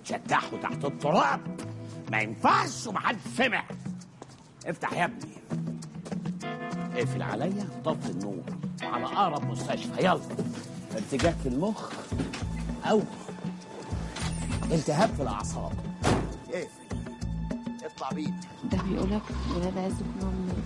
وتشتحه تحت التراب ما ينفعش ومحدش سمع افتح يا ابني اقفل عليا طفي النور وعلى اقرب مستشفى يلا ارتجاج في المخ او التهاب في الاعصاب اقفل اطلع بينا ده بيقولك ولاد عز كلهم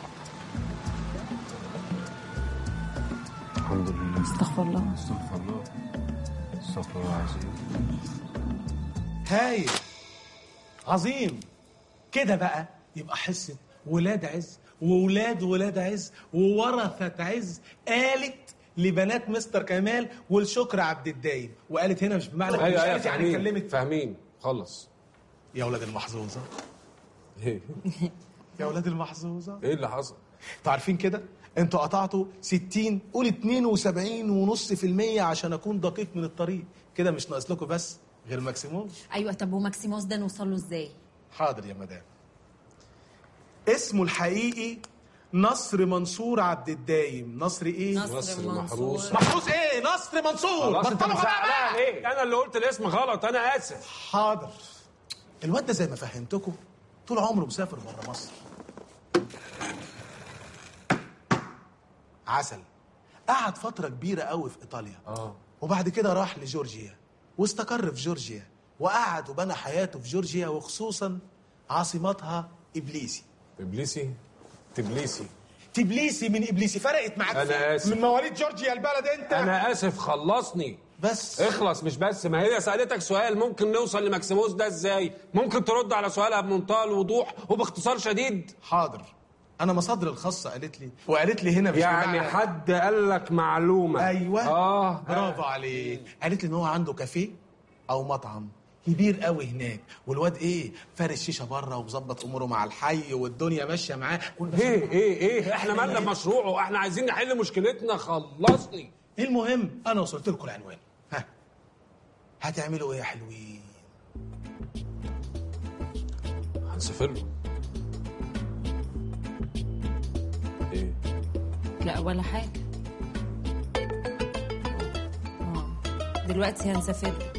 الحمد لله استغفر الله استغفر الله استغفر الله العظيم هايل عظيم كده بقى يبقى حصة ولاد عز وولاد ولاد عز وورثة عز قالت لبنات مستر كمال والشكر عبد الدايم وقالت هنا مش بمعنى مش ايوه ايوه قالت يعني فاهمين اتكلمت فاهمين خلص يا ولاد المحظوظة ايه يا ولاد المحظوظة ايه اللي حصل؟ انتوا عارفين كده انتوا قطعتوا 60 قول 72 ونص في المية عشان اكون دقيق من الطريق كده مش ناقص لكم بس غير ماكسيموس ايوه طب وماكسيموس ده نوصل له ازاي حاضر يا مدام اسمه الحقيقي نصر منصور عبد الدايم نصر ايه مصر محروس محروس ايه نصر منصور خلاص انت بطلوا مسقلها غباء بقى. ليه؟ انا اللي قلت الاسم غلط انا اسف حاضر الواد ده زي ما فهمتكم طول عمره مسافر بره مصر عسل قعد فترة كبيرة قوي في إيطاليا اه وبعد كده راح لجورجيا واستقر في جورجيا وقعد وبنى حياته في جورجيا وخصوصا عاصمتها إبليسي ابليسي تبليسي تبليسي من إبليسي فرقت معاك أنا فين؟ آسف. من مواليد جورجيا البلد أنت انا اسف خلصني بس اخلص مش بس ما هي سالتك سؤال ممكن نوصل لماكسيموس ده ازاي ممكن ترد على سؤالها بمنتهى الوضوح وباختصار شديد حاضر أنا مصادر الخاصة قالت لي وقالت لي هنا مش يعني بمعنى- حد قال لك معلومه ايوه اه برافو عليك قالت لي ان هو عنده كافيه او مطعم كبير قوي هناك والواد ايه فارش شيشه بره ومظبط اموره مع الحي والدنيا ماشيه معاه كل بس- ايه ايه ايه احنا مالنا بمشروعه احنا عايزين نحل مشكلتنا خلصني المهم انا وصلت لكم العنوان ها هتعملوا ايه يا حلوين هنسافر له ايه لا ولا حاجه اه دلوقتي هنسافر له